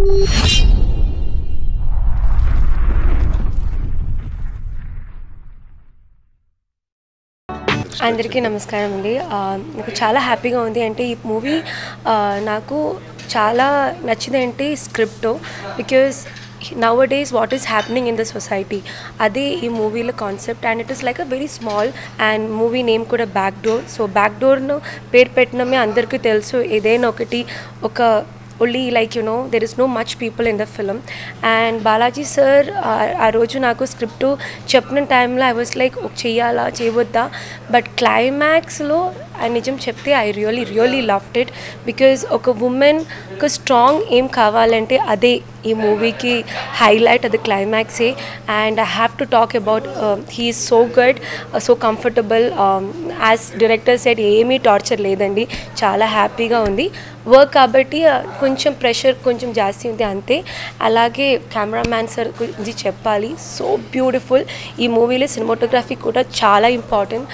అందరికీ నమస్కారం అండి ఆ, నాకు చాలా హ్యాపీగా ఉంది అంటే ఈ మూవీ నాకు చాలా నచ్చింది అంటే script because nowadays what is happening in the society అదే ఈ మూవీలో concept and it is like a very small and movie name కూడా బ్యాక్ డోర్ సో బ్యాక్ డోర్ను పేరు పెట్టడమే అందరికీ తెలుసు ఏదైనా ఒకటి ఒక only like you know there is no much people in the film and Balaji sir ఆ రోజు నాకు స్క్రిప్ట్ చెప్పిన టైంలో ఐ వాస్ లైక్ చెయ్యాలా చేయవద్దా బట్ క్లైమాక్స్లో ఆ నిజం చెప్తే I really really loved it because ఒక ఉమెన్ ఒక స్ట్రాంగ్ ఏం కావాలంటే అదే ఈ మూవీకి హైలైట్ అది క్లైమాక్సే and I have to talk about he is so good so comfortable as director set ఏమీ టార్చర్ లేదండి చాలా హ్యాపీగా ఉంది వర్క్ కాబట్టి uh, కొంచెం ప్రెషర్ కొంచెం జాస్తి ఉంది అంతే అలాగే కెమెరామ్యాన్ సార్ గురించి చెప్పాలి సో బ్యూటిఫుల్ ఈ మూవీలో సినిమాటోగ్రఫీ కూడా చాలా important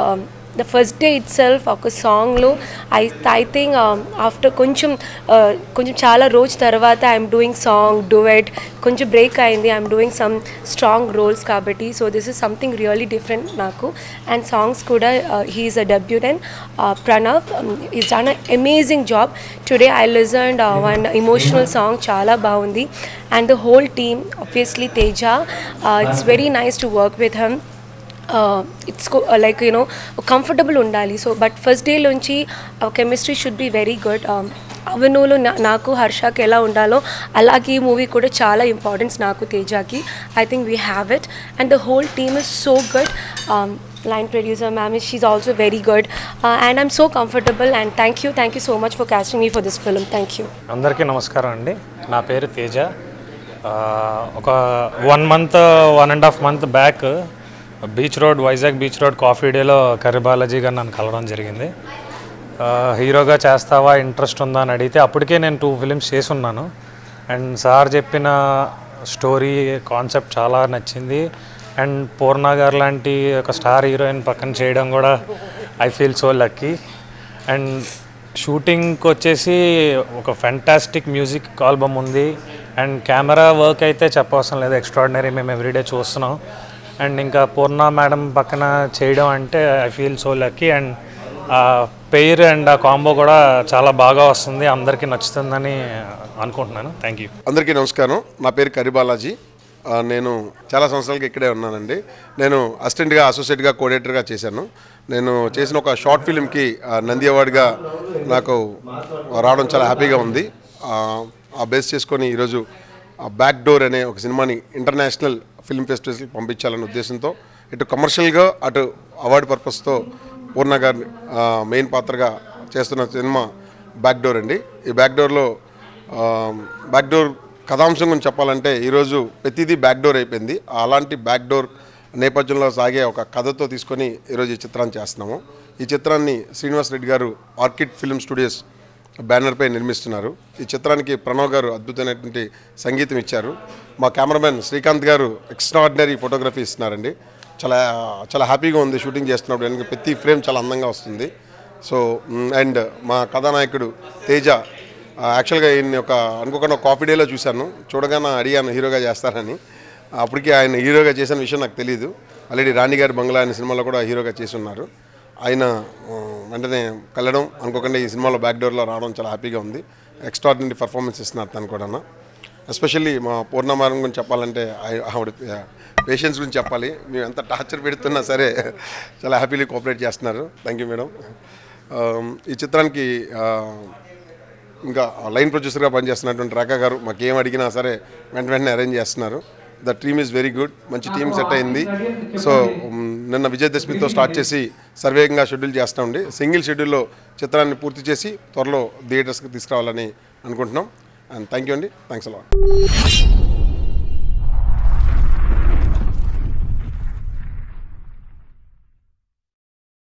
the first day itself ఒక సాంగ్లో ఐ ఐ థింక్ ఆఫ్టర్ కొంచెం uh, కొంచెం చాలా రోజు తర్వాత ఐఎమ్ డూయింగ్ సాంగ్ డూయట్ కొంచెం బ్రేక్ అయింది I'm doing some strong roles కాబట్టి so this is something really different నాకు అండ్ సాంగ్స్ కూడా he is a debut and Pranav is done a amazing job today I listen one emotional song చాలా బాగుంది and the whole team obviously Teja it's very nice to work with hmm it's like you know comfortable ఉండాలి so but first day నుంచి chemistry should be very good అవనులో నా- నాకు హర్షకి ఎలా ఉండాలో అలాగే ఈ మూవీ కూడా చాలా ఇంపార్టెన్స్ నాకు తేజాకి I think we have it and the whole team is so good line producer ma'am is she also very good and I'm so comfortable and thank you thank you so much for casting me for this film thank you అందరికీ నమస్కారం అండి నా పేరు తేజ ఆ, ఒక one month one and half month back beach road Vizag beach road coffee డేలో కర్రీ బాలాజీ గారు నన్ను కలవడం జరిగింది ఆ, హీరోగా చేస్తావా ఇంట్రెస్ట్ ఉందా అని అడిగితే అప్పటికే నేను టూ ఫిలిమ్స్ చేసున్నాను అండ్ సార్ చెప్పిన స్టోరీ కాన్సెప్ట్ చాలా నచ్చింది అండ్ పూర్ణ గారు లాంటి ఒక స్టార్ హీరోయిన్ పక్కన చేయడం కూడా I feel so lucky and షూటింగ్కి వచ్చేసి ఒక ఫెంటాస్టిక్ మ్యూజిక్ ఆల్బమ్ ఉంది అండ్ కెమెరా వర్క్ అయితే చెప్పవసరం లేదు ఎక్స్ట్రాడినరీ మేము ఎవ్రీడే చూస్తున్నాం అండ్ ఇంకా పూర్ణ మేడం పక్కన చేయడం అంటే I feel so lucky and uh pair and uh combo కూడా చాలా బాగా వస్తుంది అందరికీ నచ్చుతుందని అనుకుంటున్నాను థ్యాంక్ యూ అందరికీ నమస్కారం నా పేరు కరిబాలాజీ ఆ, నేను చాలా సంవత్సరాలకి ఇక్కడే ఉన్నానండి నేను అసిస్టెంట్గా అసోసియేట్గా కోఆర్డినేటర్గా చేశాను నేను చేసిన ఒక షార్ట్ ఫిల్మ్కి ఆ, నంది అవార్డుగా నాకు రావడం చాలా హ్యాపీగా ఉంది ఆ, ఆ బేస్ చేసుకొని ఈరోజు బ్యాక్ డోర్ అనే ఒక సినిమాని ఇంటర్నేషనల్ ఫిల్మ్ ఫెస్టివల్కి పంపించాలనే ఉద్దేశంతో ఇటు కమర్షియల్గా అటు అవార్డు పర్పస్తో పూర్ణ గారి మెయిన్ పాత్రగా చేస్తున్న సినిమా బ్యాక్ డోర్ అండి ఈ బ్యాక్ డోర్లో బ్యాక్ డోర్ కథాంశం గురించి చెప్పాలంటే ఈరోజు ప్రతిదీ బ్యాక్ డోర్ అయిపోయింది అలాంటి బ్యాక్ డోర్ నేపథ్యంలో సాగే ఒక కథతో తీసుకొని ఈరోజు ఈ చిత్రాన్ని చేస్తున్నాము ఈ చిత్రాన్ని శ్రీనివాస్ రెడ్డి గారు ఆర్కిడ్ ఫిల్మ్ స్టూడియోస్ బ్యానర్పై నిర్మిస్తున్నారు ఈ చిత్రానికి ప్రణవ్ గారు అద్భుతమైనటువంటి సంగీతం ఇచ్చారు మా కెమెరామెన్ శ్రీకాంత్ గారు ఎక్స్ట్రాడినరీ ఫోటోగ్రఫీ ఇస్తున్నారండి చాలా చాలా హ్యాపీగా ఉంది షూటింగ్ చేస్తున్నప్పుడు ఎందుకంటే ప్రతి ఫ్రేమ్ చాలా అందంగా వస్తుంది సో అండ్ మా కథానాయకుడు తేజ ఆ, యాక్చువల్గా ఈయన్ని ఒక అనుకోకుండా ఒక కాఫీ డేలో చూశాను చూడగానే అడిగాను హీరోగా చేస్తారని అప్పటికి ఆయన హీరోగా చేసిన విషయం నాకు తెలియదు ఆల్రెడీ రాణి గారి బంగ్లా అనే సినిమాలో కూడా హీరోగా చేసి ఉన్నారు ఆయన ఆ, వెంటనే కలడం అనుకోకుండా ఈ సినిమాలో బ్యాక్ డోర్లో రావడం చాలా హ్యాపీగా ఉంది ఎక్స్ట్రాడినరీ పర్ఫార్మెన్స్ ఇస్తున్నారు తను కూడా ఎస్పెషల్లీ మా పూర్ణమారం గురించి చెప్పాలంటే ఆయ- ఆవిడ పేషెన్స్ గురించి చెప్పాలి మేము ఎంత టార్చర్ పెడుతున్నా సరే చాలా హ్యాపీలీ కోఆపరేట్ చేస్తున్నారు థ్యాంక్ యూ మేడం ఈ చిత్రానికి ఆ, ఇంకా లైన్ ప్రొడ్యూసర్గా పనిచేస్తున్నటువంటి రేఖా గారు మాకు ఏం అడిగినా సరే వెంట వెంటనే అరేంజ్ చేస్తున్నారు the team is very good మంచి టీం సెట్ అయింది సో మ్, నిన్న విజయదశమితో స్టార్ట్ చేసి సర్వేగంగా షెడ్యూల్ చేస్తూ ఉండి సింగిల్ షెడ్యూల్లో చిత్రాన్ని పూర్తి చేసి త్వరలో థియేటర్స్కి తీసుకురావాలని అనుకుంటున్నాం అండ్ థ్యాంక్ యూ అండి థ్యాంక్స్ అలా